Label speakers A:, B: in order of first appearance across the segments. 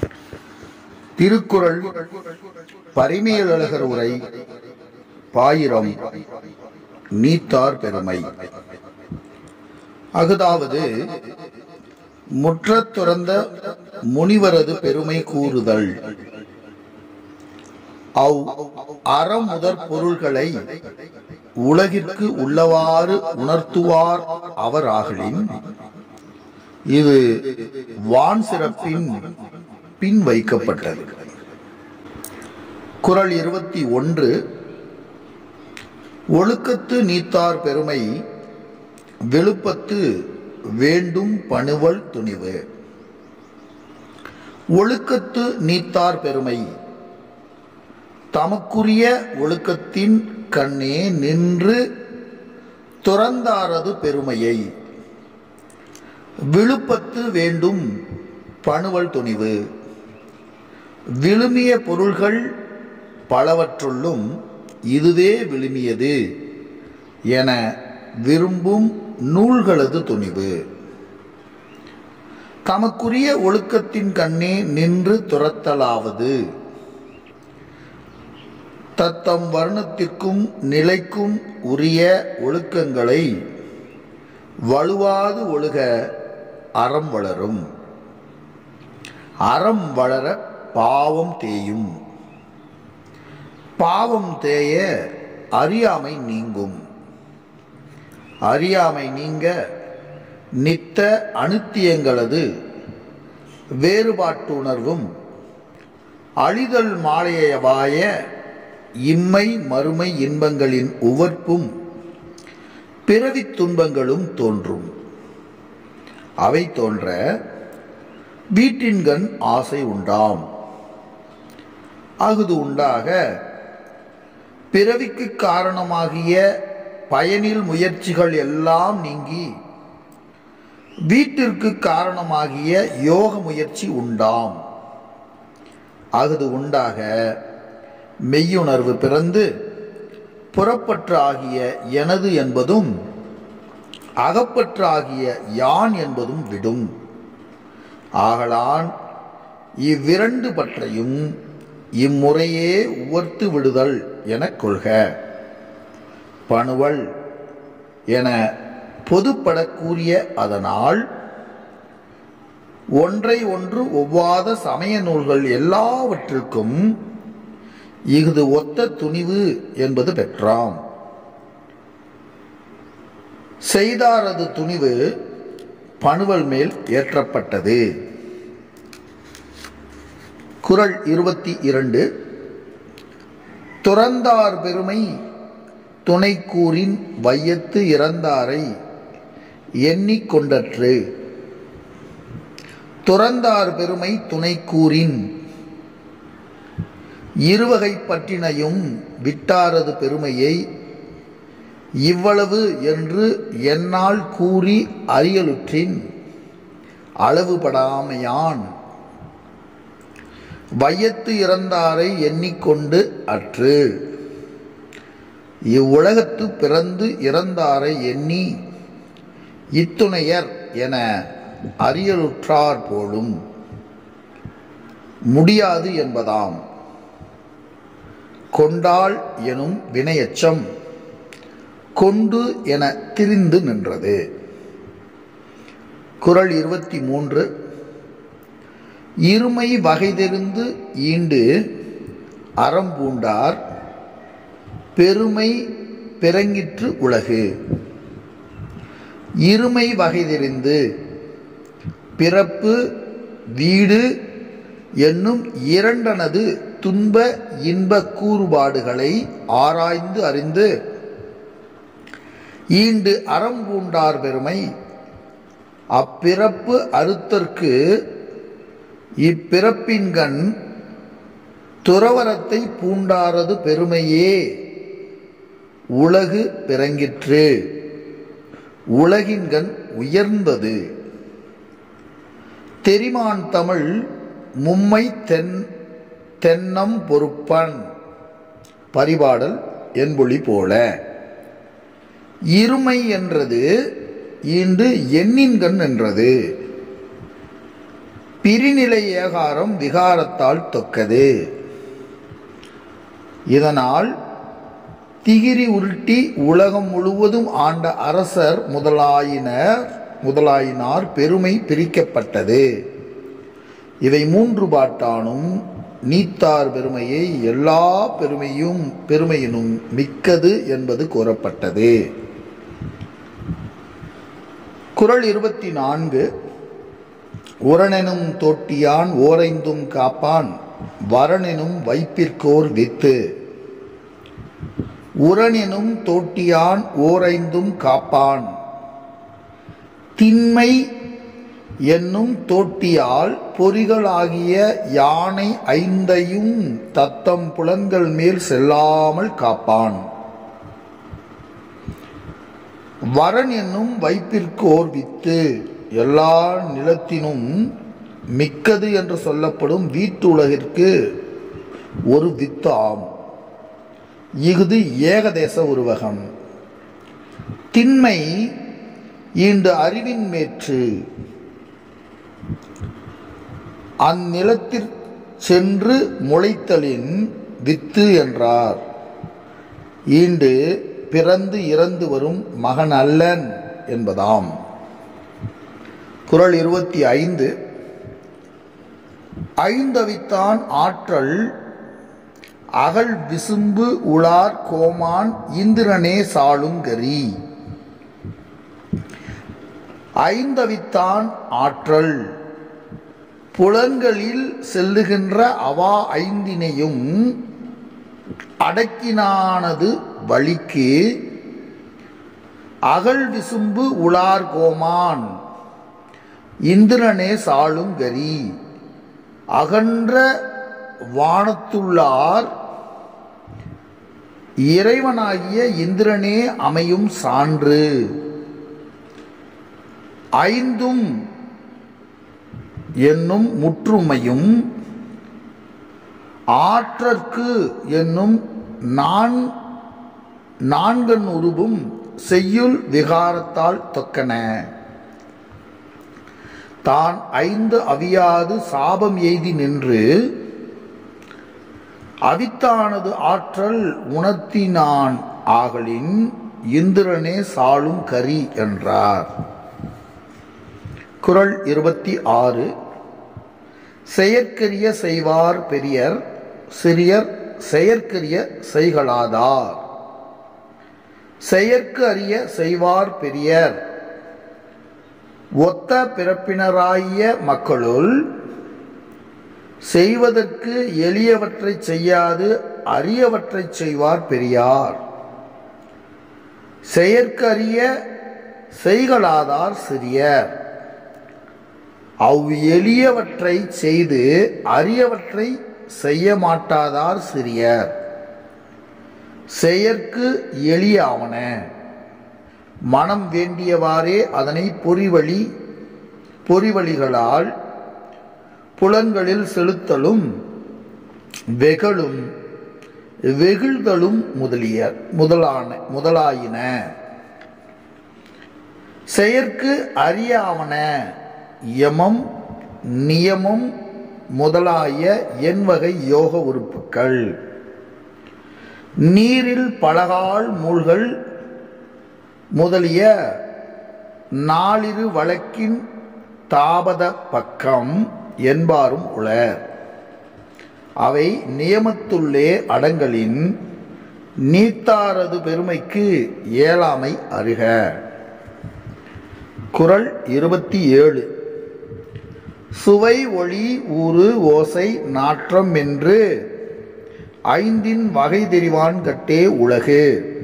A: திருக்குறள் பரிமேலழகர் உரை பாயிரம் நீத்தார் பெருமை அகுதாவது முற்றத் துறந்த முனிவரது பெருமை கூறுதல் அவ் அறமுதற் பொருள்களை உலகிற்கு உள்ளவாறு உணர்த்துவார் அவர் ஆகலின் இது வான் சிறப்பின் பின் வைக்கப்பட்டது குறள் இருபத்தி ஒன்று ஒழுக்கத்து நீத்தார் பெருமை வெளுப்பத்து வேண்டும் பணுவல் துணிவு ஒழுக்கத்து நீத்தார் பெருமை தமக்குரிய ஒழுக்கத்தின் கண்ணே நின்று துறந்தாரது பெருமையை விழுப்பத்து வேண்டும் பணுவல் துணிவு விழுமிய பொருள்கள் பலவற்றுள்ளும் இதுவே விழுமியது என விரும்பும் நூல்களது துணிவு தமக்குரிய ஒழுக்கத்தின் கண்ணே நின்று துரத்தலாவது தத்தம் வர்ணத்திற்கும் நிலைக்கும் உரிய ஒழுக்கங்களை வலுவாது ஒழுக அறம் வளரும் அறம் வளர பாவம் தேயும் பாவம் தேய அறியாமை நீங்கும் அறியாமை நீங்க நித்த அனுத்தியங்களது வேறுபாட்டுணர்வும் அழிதல் மாலையவாய இம்மை மறுமை இன்பங்களின் உவர்ப்பும் பிறவித் துன்பங்களும் தோன்றும் அவை தோன்ற வீட்டின்கண் ஆசை உண்டாம் அகுது உண்டாக பிறவிக்கு காரணமாகிய பயனில் முயற்சிகள் எல்லாம் நீங்கி வீட்டிற்கு காரணமாகிய யோக முயற்சி உண்டாம் அகுது உண்டாக மெய்யுணர்வு பிறந்து புறப்பற்று ஆகிய எனது என்பதும் அகப்பற்று ஆகிய யான் என்பதும் விடும் ஆகலான் இவ்விரண்டு பற்றையும் இம்முறையே உவர்த்து விடுதல் எனக் கொள்க பணுவல் என பொதுப்பட கூறிய அதனால் ஒன்றை ஒன்று ஒவ்வாத சமய நூல்கள் எல்லாவற்றிற்கும் இஃது ஒத்த துணிவு என்பது பெற்றாம் செய்தாரது துணிவு பணுவல் மேல் ஏற்றப்பட்டது குறள் இருபத்தி இரண்டு துறந்தார் பெருமை துணை கூறின் வையத்து இறந்தாரை எண்ணிக்கொண்டற்று துறந்தார் பெருமை துணை கூறின் இருவகை பற்றினையும் விட்டாரது பெருமையை இவ்வளவு என்று என்னால் கூறி அறியலுற்றின் அளவுபடாமையான் வையத்து இறந்தாரை எண்ணிக்கொண்டு அற்று இவ்வுலகத்து பிறந்து இறந்தாரை எண்ணி இத்துணையர் என அறியலுற்றார் போலும் முடியாது என்பதாம் கொண்டாள் எனும் வினையச்சம் கொண்டு என திரிந்து நின்றது குறள் இருபத்தி மூன்று இருமை வகை தெரிந்து ஈண்டு அறம் பூண்டார் பெருமை பிறங்கிற்று உலகு இருமை வகை தெரிந்து பிறப்பு வீடு என்னும் இரண்டனது துன்ப இன்ப கூறுபாடுகளை ஆராய்ந்து அறிந்து ஈண்டு அறம் பூண்டார் பெருமை அப்பிறப்பு அறுத்தற்கு இப்பிறப்பின்கண் துறவரத்தை பூண்டாரது பெருமையே உலகு பிறங்கிற்று உலகின்கண் உயர்ந்தது தெரிமான் தமிழ் மும்மை தென் தென்னம் பொறுப்பன் பரிபாடல் என்பொழி போல இருமை என்றது ஈண்டு எண்ணின்கண் என்றது பிரிநிலை ஏகாரம் விகாரத்தால் தொக்கது இதனால் திகிரி உருட்டி உலகம் முழுவதும் ஆண்ட அரசர் முதலாயினர் முதலாயினார் பெருமை பிரிக்கப்பட்டது இவை மூன்று பாட்டானும் நீத்தார் பெருமையை எல்லா பெருமையும் பெருமையினும் மிக்கது என்பது கூறப்பட்டது குறள் இருபத்தி நான்கு உரனெனும் தோட்டியான் ஓரைந்தும் காப்பான் வரனெனும் வைப்பிற்கோர் வித்து உரனெனும் தோட்டியான் ஓரைந்தும் காப்பான் திண்மை என்னும் தோட்டியால் பொறிகளாகிய யானை ஐந்தையும் தத்தம் புலன்கள் மேல் செல்லாமல் காப்பான் வரன் என்னும் வைப்பிற்கு ஓர் வித்து எல்லா நிலத்தினும் மிக்கது என்று சொல்லப்படும் வீட்டு உலகிற்கு ஒரு வித்து ஆம் இஃது ஏகதேச உருவகம் திண்மை ஈண்டு அறிவின் மேற்று அந்நிலத்திற் சென்று முளைத்தலின் வித்து என்றார் ஈண்டு பிறந்து இறந்து வரும் மகன் அல்லன் என்பதாம் குறள் இருபத்தி ஐந்து ஐந்தவித்தான் ஆற்றல் அகல் விசும்பு உளார் கோமான் இந்திரனே சாளுங்கரி ஐந்தவித்தான் ஆற்றல் புலன்களில் செல்லுகின்ற அவா ஐந்தினையும் அடக்கினானது வழிக்கு அகல் விசும்பு உளார் கோமான் இந்திரனே சாளுங்கரி அகன்ற வானத்துள்ளார் இறைவனாகிய இந்திரனே அமையும் சான்று ஐந்தும் என்னும் முற்றுமையும் ஆற்றற்கு என்னும் நான் நான்கன் உருவும் செய்யுள் விகாரத்தால் தொக்கன தான் ஐந்து அவியாது சாபம் எய்தி நின்று அவித்தானது ஆற்றல் உணர்த்தினான் ஆகலின் இந்திரனே சாளும் கரி என்றார் குறள் இருபத்தி ஆறு செயற்கரிய செய்வார் பெரியர் சிறியர் செயற்கரிய செய்களாதார் செயற்கு அறிய செய்வார் பெரியர் ஒத்த பிறப்பினராகிய மக்களுள் செய்வதற்கு எளியவற்றை செய்யாது அரியவற்றை செய்வார் பெரியார் செயற்கரிய செய்களாதார் சிறியர் அவ் எளியவற்றை செய்து அரியவற்றை செய்ய மாட்டாதார் சிறியர் செயற்கு எளியாவன மனம் வேண்டியவாறே அதனை பொறிவழி பொறிவழிகளால் புலன்களில் செலுத்தலும் வெகழும் வெகுழ்தலும் முதலிய முதலான முதலாயின செயற்கு அறியாவன யமம் நியமம் முதலாய எண்வகை யோக உறுப்புக்கள் நீரில் பலகால் மூழ்கள் முதலிய நாளிரு வழக்கின் தாபத பக்கம் என்பாரும் உளர் அவை நியமத்துள்ளே அடங்கலின் நீத்தாரது பெருமைக்கு இயலாமை அருக குறள் இருபத்தி ஏழு சுவை ஒளி ஊறு ஓசை நாற்றம் என்று ஐந்தின் வகை தெரிவான் கட்டே உலகு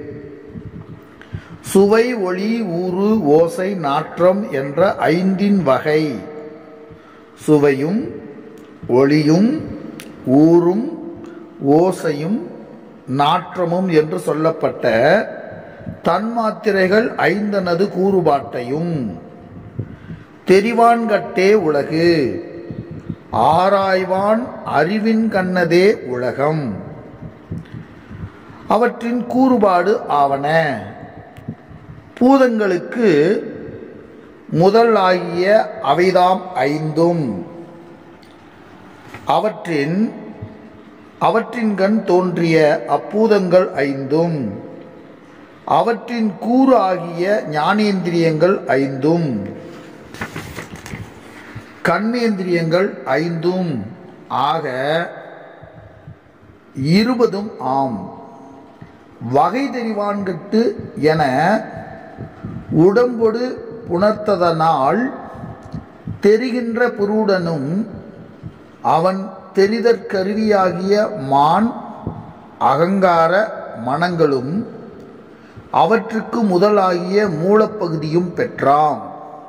A: சுவை ஒளி ஊறு ஓசை நாற்றம் என்ற ஐந்தின் வகை சுவையும் ஒளியும் ஊரும் ஓசையும் நாற்றமும் என்று சொல்லப்பட்ட தன்மாத்திரைகள் ஐந்தனது கூறுபாட்டையும் தெரிவான்கட்டே உலகு ஆராய்வான் அறிவின் கண்ணதே உலகம் அவற்றின் கூறுபாடு ஆவன பூதங்களுக்கு முதல் ஆகிய அவைதாம் ஐந்தும் அவற்றின் அவற்றின் கண் தோன்றிய அப்பூதங்கள் ஐந்தும் அவற்றின் கூறு ஆகிய ஞானேந்திரியங்கள் ஐந்தும் கண்ணேந்திரியங்கள் ஐந்தும் ஆக இருபதும் ஆம் வகை தெரிவான்கட்டு என உடம்பொடு புணர்த்ததனால் தெரிகின்ற புருடனும் அவன் தெரிதற்கருவியாகிய மான் அகங்கார மனங்களும் அவற்றுக்கு முதலாகிய மூலப்பகுதியும் பெற்றாம்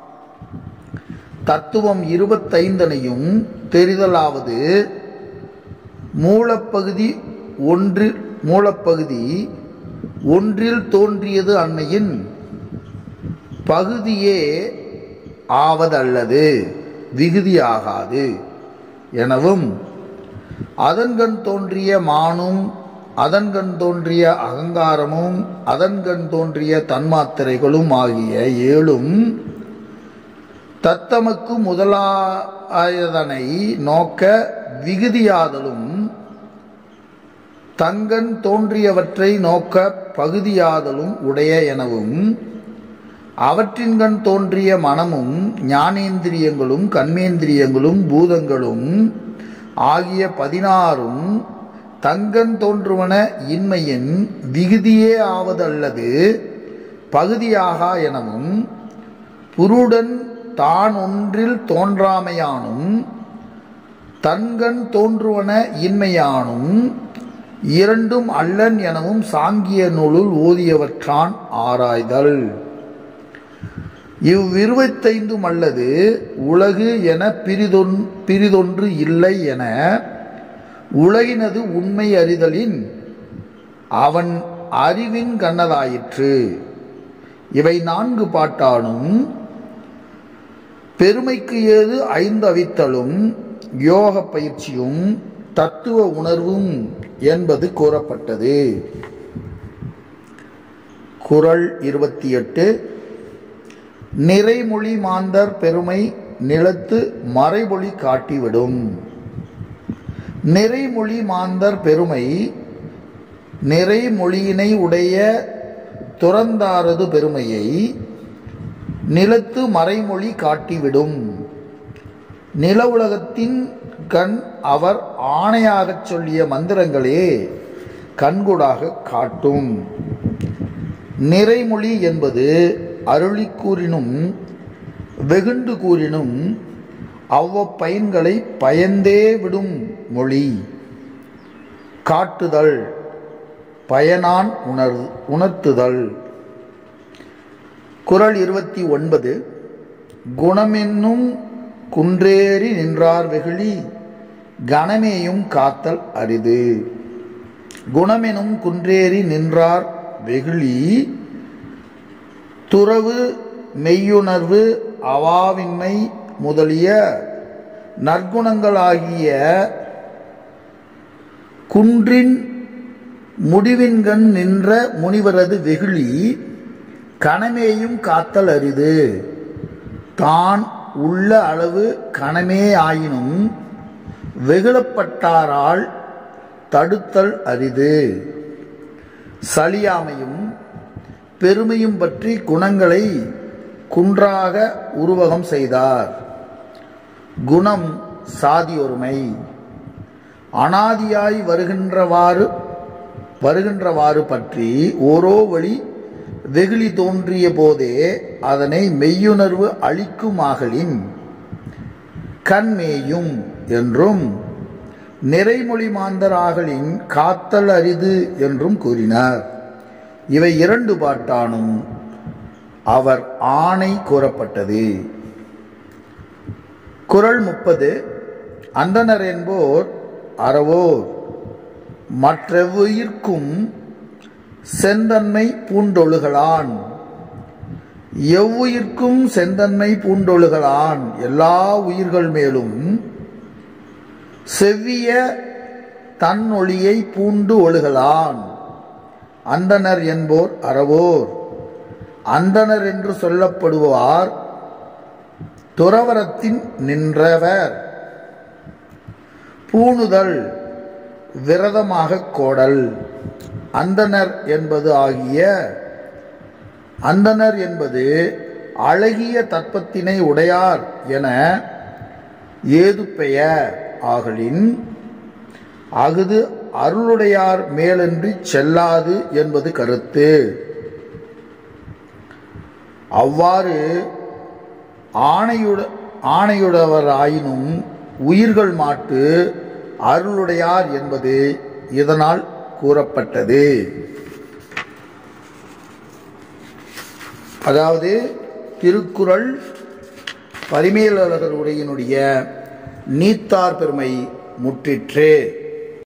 A: தத்துவம் இருபத்தைந்தனையும் தெரிதலாவது மூலப்பகுதி ஒன்று மூலப்பகுதி ஒன்றில் தோன்றியது அன்னையின் பகுதியே ஆவதல்லது விகுதியாகாது எனவும் அதன்கண் தோன்றிய மானும் அதன்கண் தோன்றிய அகங்காரமும் அதன்கண் தோன்றிய தன்மாத்திரைகளும் ஆகிய ஏழும் தத்தமக்கு முதலாயதனை நோக்க விகுதியாதலும் தங்கன் தோன்றியவற்றை நோக்க பகுதியாதலும் உடைய எனவும் அவற்றின்கண் தோன்றிய மனமும் ஞானேந்திரியங்களும் கண்மேந்திரியங்களும் பூதங்களும் ஆகிய பதினாறும் தங்கன் தோன்றுவன இன்மையின் விகுதியே ஆவதல்லது பகுதியாகா எனவும் புருடன் தான் ஒன்றில் தோன்றாமையானும் தன்கண் தோன்றுவன இன்மையானும் இரண்டும் அல்லன் எனவும் சாங்கிய நூலுள் ஓதியவற்றான் ஆராய்தல் இவ்விருபத்தைந்தும் அல்லது உலகு என பிரிதொன் பிரிதொன்று இல்லை என உலகினது உண்மை அறிதலின் அவன் அறிவின் கண்ணதாயிற்று இவை நான்கு பாட்டானும் பெருமைக்கு ஏது ஐந்து அவித்தலும் யோக பயிற்சியும் தத்துவ உணர்வும் என்பது கூறப்பட்டது குரல் இருபத்தி எட்டு நிறைமொழி மாந்தர் பெருமை நிலத்து மறைமொழி காட்டிவிடும் நிறைமொழி மாந்தர் பெருமை நிறைமொழியினை உடைய துறந்தாரது பெருமையை நிலத்து மறைமொழி காட்டிவிடும் நில உலகத்தின் கண் அவர் ஆணையாகச் சொல்லிய மந்திரங்களே கண்கூடாக காட்டும் நிறைமொழி என்பது அருளி கூறினும் வெகுண்டு கூறினும் அவ்வப்பயன்களை பயந்தே விடும் மொழி காட்டுதல் பயனான் உணர் உணர்த்துதல் குரல் இருபத்தி ஒன்பது குணமென்னும் குன்றேறி நின்றார் வெகுளி கணமேயும் காத்தல் அரிது குணமெனும் குன்றேறி நின்றார் வெகுளி துறவு மெய்யுணர்வு அவாவின்மை முதலிய நற்குணங்களாகிய குன்றின் முடிவின்கண் நின்ற முனிவரது வெகுளி கணமேயும் காத்தல் அரிது தான் உள்ள அளவு கணமே ஆயினும் வெகுளப்பட்டாரால் தடுத்தல் அரிது சலியாமையும் பெருமையும் பற்றி குணங்களை குன்றாக உருவகம் செய்தார் குணம் சாதி ஒருமை அனாதியாய் வருகின்றவாறு வருகின்றவாறு பற்றி ஓரோ வழி வெகுளி தோன்றிய போதே அதனை மெய்யுணர்வு அளிக்குமாகலின் கண்மேயும் என்றும் நிறைமொழி மாந்தராகலின் காத்தல் அரிது என்றும் கூறினார் இவை இரண்டு பாட்டானும் அவர் ஆணை கூறப்பட்டது குரல் முப்பது அந்தனர் என்போர் அறவோர் மற்றெவ்வுயிர்க்கும் செந்தன்மை பூண்டொழுகலான் எவ்வுயிர்க்கும் செந்தன்மை பூண்டொழுகலான் எல்லா உயிர்கள் மேலும் செவ்விய தன் ஒளியை பூண்டு ஒழுகலான் அந்தனர் என்போர் அறவோர் அந்தனர் என்று சொல்லப்படுவார் துறவரத்தின் நின்றவர் பூணுதல் விரதமாக கோடல் அந்தனர் என்பது ஆகிய அந்தனர் என்பது அழகிய தற்பத்தினை உடையார் என ஏது பெயர் ஆகலின் அகுது அருளுடையார் மேலன்றி செல்லாது என்பது கருத்து அவ்வாறு ஆணையுட ஆணையுடவராயினும் உயிர்கள் மாட்டு அருளுடையார் என்பது இதனால் கூறப்பட்டது அதாவது திருக்குறள் பரிமேலழகர் உரையினுடைய நீத்தார் பெருமை முற்றிற்று